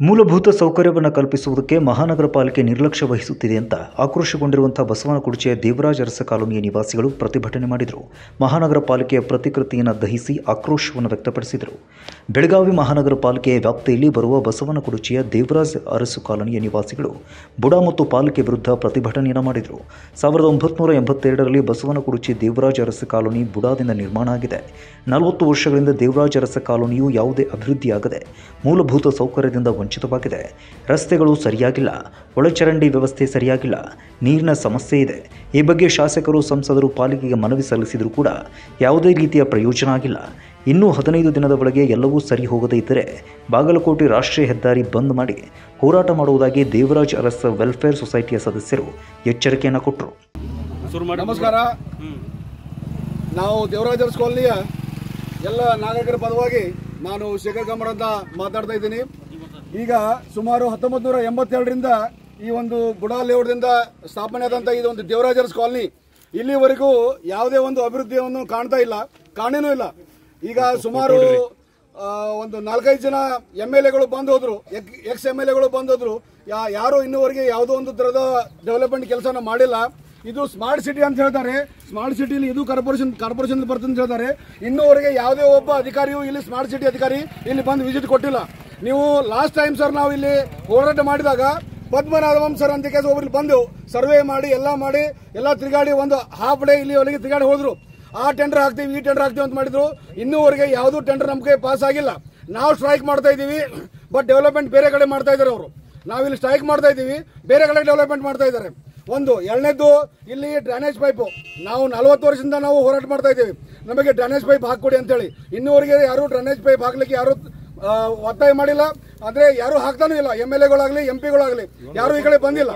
ಮೂಲಭೂತ ಸೌಕರ್ಯವನ್ನು ಕಲ್ಪಿಸುವುದಕ್ಕೆ ಮಹಾನಗರ ಪಾಲಿಕೆ ನಿರ್ಲಕ್ಷ್ಯ ವಹಿಸುತ್ತಿದೆ ಅಂತ ಆಕ್ರೋಶಗೊಂಡಿರುವಂತಹ ಬಸವನಕುಡಿಚೆಯ ದೇವರಾಜ ಅರಸ ಕಾಲೋನಿಯ ನಿವಾಸಿಗಳು ಪ್ರತಿಭಟನೆ ಮಾಡಿದರು ಮಹಾನಗರ ಪಾಲಿಕೆಯ ಪ್ರತಿಕೃತಿಯನ್ನು ದಹಿಸಿ ಆಕ್ರೋಶವನ್ನು ವ್ಯಕ್ತಪಡಿಸಿದರು ಬೆಳಗಾವಿ ಮಹಾನಗರ ಪಾಲಿಕೆಯ ವ್ಯಾಪ್ತಿಯಲ್ಲಿ ಬರುವ ಬಸವನಕುಡಿಚೆಯ ದೇವರಾಜ ಅರಸು ಕಾಲೋನಿಯ ನಿವಾಸಿಗಳು ಬುಡಾ ಮತ್ತು ಪಾಲಿಕೆ ವಿರುದ್ಧ ಪ್ರತಿಭಟನೆಯನ್ನು ಮಾಡಿದರು ಸಾವಿರದ ಒಂಬತ್ನೂರ ಎಂಬತ್ತೆರಡರಲ್ಲಿ ಬಸವನಕುಡಿಚೆ ದೇವರಾಜ ಅರಸ ಕಾಲೋನಿ ಬುಡಾದಿಂದ ನಿರ್ಮಾಣ ಆಗಿದೆ ನಲವತ್ತು ವರ್ಷಗಳಿಂದ ದೇವರಾಜ ಅರಸ ಕಾಲೋನಿಯು ಯಾವುದೇ ಅಭಿವೃದ್ಧಿಯಾಗದೆ ಮೂಲಭೂತ ಸೌಕರ್ಯದಿಂದ ವಂಚಿತವಾಗಿದೆ ರಸ್ತೆಗಳು ಸರಿಯಾಗಿಲ್ಲ ಒಳಚರಂಡಿ ವ್ಯವಸ್ಥೆ ಸರಿಯಾಗಿಲ್ಲ ನೀರಿನ ಸಮಸ್ಯೆ ಇದೆ ಈ ಬಗ್ಗೆ ಶಾಸಕರು ಸಂಸದರು ಪಾಲಿಕೆಗೆ ಮನವಿ ಸಲ್ಲಿಸಿದರೂ ಕೂಡ ಯಾವುದೇ ರೀತಿಯ ಪ್ರಯೋಜನ ಆಗಿಲ್ಲ ಇನ್ನೂ ಹದಿನೈದು ದಿನದ ಒಳಗೆ ಎಲ್ಲವೂ ಸರಿ ಹೋಗದೇ ಇದ್ದರೆ ಬಾಗಲಕೋಟೆ ರಾಷ್ಟ್ರೀಯ ಹೆದ್ದಾರಿ ಬಂದ್ ಮಾಡಿ ಹೋರಾಟ ಮಾಡುವುದಾಗಿ ದೇವರಾಜ್ ಅರಸ್ ವೆಲ್ಫೇರ್ ಸೊಸೈಟಿಯ ಸದಸ್ಯರು ಎಚ್ಚರಿಕೆಯನ್ನು ಕೊಟ್ಟರು ಶುರು ಮಾಡಿ ನಮಸ್ಕಾರ ನಾವು ದೇವರಾಜರ್ಸ್ ಕಾಲನಿಯ ಎಲ್ಲ ನಾಗರಿಕರ ಪರವಾಗಿ ನಾನು ಶೇಖರ್ ಗಮರ್ ಅಂತ ಮಾತಾಡ್ತಾ ಇದ್ದೀನಿ ಈಗ ಸುಮಾರು ಹತ್ತೊಂಬತ್ತು ನೂರ ಎಂಬತ್ತೆರಡರಿಂದ ಈ ಒಂದು ಗುಡಾ ಲೇಔಟ್ದಿಂದ ಸ್ಥಾಪನೆ ಆದಂಥ ಇದು ಒಂದು ದೇವರಾಜರ್ಸ್ ಕಾಲನಿ ಇಲ್ಲಿವರೆಗೂ ಯಾವುದೇ ಒಂದು ಅಭಿವೃದ್ಧಿಯನ್ನು ಕಾಣ್ತಾ ಇಲ್ಲ ಕಾಣೇನೂ ಇಲ್ಲ ಈಗ ಸುಮಾರು ಆ, ಒಂದು ನಾಲ್ಕೈದು ಜನ ಎಮ್ ಎಲ್ ಎಗಳು ಬಂದು ಹೋದ್ರು ಎಕ್ಸ್ ಎಮ್ ಎಲ್ ಎಗಳು ಬಂದು ಹೋದ್ರು ಯಾ- ಯಾರು ಇನ್ನೂವರೆಗೆ ಯಾವುದೋ ಒಂದು ತರದ ಡೆವಲಪ್ಮೆಂಟ್ ಕೆಲಸನ ಮಾಡಿಲ್ಲ ಇದು ಸ್ಮಾರ್ಟ್ ಸಿಟಿ ಅಂತ ಹೇಳ್ತಾರೆ ಸ್ಮಾರ್ಟ್ ಸಿಟಿಲಿ ಇದು ಕಾರ್ಪೊರೇಷನ್ ಕಾರ್ಪೊರೇಷನ್ ಬರ್ತದೆ ಅಂತ ಹೇಳ್ತಾರೆ ಇನ್ನೂವರೆಗೆ ಯಾವುದೇ ಒಬ್ಬ ಅಧಿಕಾರಿಯು ಇಲ್ಲಿ ಸ್ಮಾರ್ಟ್ ಸಿಟಿ ಅಧಿಕಾರಿ ಇಲ್ಲಿ ಬಂದು ವಿಸಿಟ್ ಕೊಟ್ಟಿಲ್ಲ ನೀವು ಲಾಸ್ಟ್ ಟೈಮ್ ಸರ್ ನಾವು ಇಲ್ಲಿ ಹೋರಾಟ ಮಾಡಿದಾಗ ಪದ್ಮನಾಭಂ ಸರ್ ಅಂತ ಕೇಸ್ ಒಬ್ರು ಬಂದು ಸರ್ವೆ ಮಾಡಿ ಎಲ್ಲ ಮಾಡಿ ಎಲ್ಲ ತಿರುಗಾಡಿ ಒಂದು ಹಾಫ್ ಡೇ ಇಲ್ಲಿ ಒಳಗೆ ತಿರುಗಾಡಿ ಹೋದ್ರು ಆ ಟೆಂಡರ್ ಹಾಕ್ತೀವಿ ಈ ಟೆಂಡರ್ ಹಾಕ್ತೀವಿ ಅಂತ ಮಾಡಿದ್ರು ಇನ್ನೂವರೆಗೆ ಯಾವುದೂ ಟೆಂಡರ್ ನಮಗೆ ಪಾಸ್ ಆಗಿಲ್ಲ ನಾವು ಸ್ಟ್ರೈಕ್ ಮಾಡ್ತಾ ಇದ್ದೀವಿ ಬಟ್ ಡೆವಲಪ್ಮೆಂಟ್ ಬೇರೆ ಕಡೆ ಮಾಡ್ತಾ ಇದ್ದಾರೆ ಅವರು ನಾವಿಲ್ಲಿ ಸ್ಟ್ರೈಕ್ ಮಾಡ್ತಾ ಇದ್ದೀವಿ ಬೇರೆ ಕಡೆ ಡೆವಲಪ್ಮೆಂಟ್ ಮಾಡ್ತಾ ಇದ್ದಾರೆ ಒಂದು ಎರಡನೇದು ಇಲ್ಲಿ ಡ್ರೈನೇಜ್ ಪೈಪು ನಾವು ನಲವತ್ತು ವರ್ಷದಿಂದ ನಾವು ಹೋರಾಟ ಮಾಡ್ತಾ ಇದ್ದೀವಿ ನಮಗೆ ಡ್ರೈನೇಜ್ ಪೈಪ್ ಹಾಕೊಡಿ ಅಂತೇಳಿ ಇನ್ನೂವರೆಗೆ ಯಾರು ಡ್ರೈನೇಜ್ ಪೈಪ್ ಹಾಕ್ಲಿಕ್ಕೆ ಯಾರು ಆ, ಒತ್ತಾಯ ಮಾಡಿಲ್ಲ ಆದ್ರೆ ಯಾರು ಹಾಕ್ತಾನೂ ಇಲ್ಲ ಎಮ್ ಎಲ್ ಎಗಳಾಗ್ಲಿ ಎಂ ಪಿಗಳಾಗ್ಲಿ ಯಾರು ಈ ಕಡೆ ಬಂದಿಲ್ಲ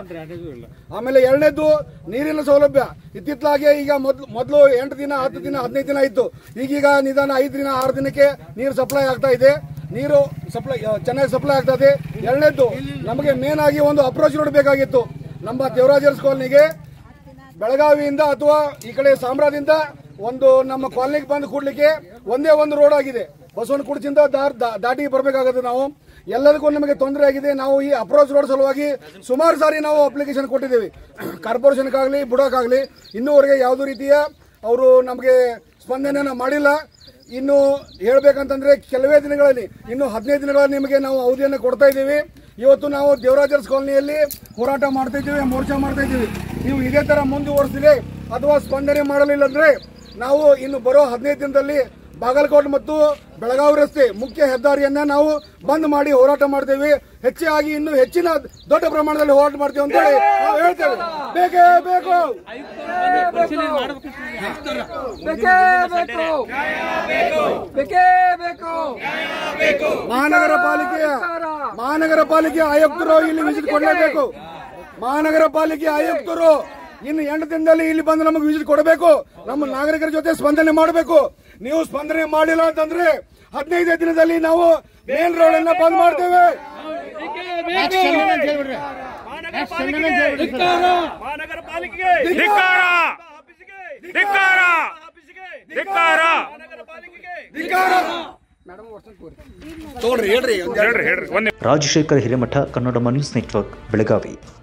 ಆಮೇಲೆ ಎರಡನೇದು ನೀರಿನ ಸೌಲಭ್ಯ ಇತ್ತಿತ್ತಲಾಗೆ ಈಗ ಮೊದ್ಲು ಮೊದಲು ಎಂಟು ದಿನ ಹತ್ತು ದಿನ ಹದಿನೈದು ದಿನ ಇತ್ತು ಈಗೀಗ ನಿಧಾನ ಐದು ದಿನ ಆರು ದಿನಕ್ಕೆ ನೀರು ಸಪ್ಲೈ ಆಗ್ತಾ ಇದೆ ನೀರು ಸಪ್ಲೈ ಆ, ಚೆನ್ನಾಗಿ ಸಪ್ಲೈ ಆಗ್ತಾ ಇದೆ ಎರಡನೇದು ನಮಗೆ ಮೇನ್ ಆಗಿ ಒಂದು ಅಪ್ರೋಚ್ ರೋಡ್ ಬೇಕಾಗಿತ್ತು ನಮ್ಮ ದೇವರಾಜರ್ಸ್ ಕಾಲನಿಗೆ ಬೆಳಗಾವಿಯಿಂದ ಅಥವಾ ಈ ಕಡೆ ಸಾಮ್ರಾದಿಂದ ಒಂದು ನಮ್ಮ ಕಾಲನಿಗೆ ಬಂದು ಕೂಡ್ಲಿಕ್ಕೆ ಒಂದೇ ಒಂದು ರೋಡ್ ಆಗಿದೆ ಬಸವನಕುಡಿಸಿಂದ ದಾರ್ ದಾ- ದಾಟಿ ಬರಬೇಕಾಗುತ್ತೆ ನಾವು ಎಲ್ಲದಕ್ಕೂ ನಮಗೆ ತೊಂದರೆ ಆಗಿದೆ ನಾವು ಈ ಅಪ್ರೋಚ್ ರೋಡ್ ಸಲುವಾಗಿ ಸುಮಾರು ಸಾರಿ ನಾವು ಅಪ್ಲಿಕೇಶನ್ ಕೊಟ್ಟಿದ್ದೀವಿ ಕಾರ್ಪೊರೇಷನ್ಗಾಗಲಿ ಬುಡಕ್ಕಾಗಲಿ ಇನ್ನೂವರೆಗೆ ಯಾವುದೇ ರೀತಿಯ ಅವರು ನಮಗೆ ಸ್ಪಂದನೆಯನ್ನು ಮಾಡಿಲ್ಲ ಇನ್ನು ಹೇಳ್ಬೇಕಂತಂದ್ರೆ ಕೆಲವೇ ದಿನಗಳಲ್ಲಿ ಇನ್ನು ಹದಿನೈದು ದಿನಗಳಲ್ಲಿ ನಿಮಗೆ ನಾವು ಅವಧಿಯನ್ನು ಕೊಡ್ತಾ ಇದ್ದೀವಿ ಇವತ್ತು ನಾವು ದೇವರಾಜರ್ಸ್ ಕಾಲನಿಯಲ್ಲಿ ಹೋರಾಟ ಮಾಡ್ತಾ ಇದ್ದೀವಿ ಮೋರ್ಚಾ ಮಾಡ್ತಾ ಇದ್ದೀವಿ ನೀವು ಇದೇ ತರ ಮುಂದುವರಿಸಿದ್ರೆ ಅಥವಾ ಸ್ಪಂದನೆ ಮಾಡಲಿಲ್ಲ ಅಂದ್ರೆ ನಾವು ಇನ್ನು ಬರೋ ಹದಿನೈದು ದಿನದಲ್ಲಿ ಬಾಗಲಕೋಟೆ ಮತ್ತು ಬೆಳಗಾವಿ ರಸ್ತೆ ಮುಖ್ಯ ಹೆದ್ದಾರಿಯನ್ನ ನಾವು ಬಂದ್ ಮಾಡಿ ಹೋರಾಟ ಮಾಡ್ತೇವೆ ಹೆಚ್ಚಾಗಿ ಇನ್ನು ಹೆಚ್ಚಿನ ದೊಡ್ಡ ಪ್ರಮಾಣದಲ್ಲಿ ಹೋರಾಟ ಮಾಡ್ತೇವೆ ಅಂತ ಹೇಳಿ ನಾವು ಹೇಳ್ತೇವೆ ಬೇಕೇ ಬೇಕು ಬೇಕೇ ಬೇಕು ಬೇಕೇ ಬೇಕು ಮಹಾನಗರ ಪಾಲಿಕೆಯ ಮಹಾನಗರ ಪಾಲಿಕೆ ಆಯುಕ್ತರು ಇಲ್ಲಿ ವಿಸಿಟ್ ಕೊಡಲೇಬೇಕು ಮಹಾನಗರ ಪಾಲಿಕೆ ಆಯುಕ್ತರು ಇನ್ನು ಎಂಟು ದಿನದಲ್ಲಿ ಇಲ್ಲಿ ಬಂದು ನಮಗೆ ವಿಸಿಟ್ ಕೊಡಬೇಕು ನಮ್ಮ ನಾಗರಿಕರ ಜೊತೆ ಸ್ಪಂದನೆ ಮಾಡಬೇಕು ನೀವು ಸ್ಪಂದನೆ ಮಾಡಿಲ್ಲ ಅಂತಂದ್ರೆ ಹದಿನೈದು ದಿನದಲ್ಲಿ ನಾವು ಮೇನ್ ರೋಡ್ ಅನ್ನ ಬಂದ್ ಮಾಡ್ತೇವೆ ಮಹಾನಗರ ಪಾಲಿಕೆಗೆ ಧಿಕ್ಕಾರ ಧಿಕ್ಕಾರ ಧಿಕ್ಕಾರ ತೋಡ್ರಿ ಹೇಳ್ರಿ ಹೇಳ್ರಿ ಹೇಳ್ರಿ ಒಂದೇ ರಾಜಶೇಖರ್ ಹಿರೇಮಠ ಕನ್ನಡ ನ್ಯೂಸ್ ನೆಟ್ವರ್ಕ್ ಬೆಳಗಾವಿ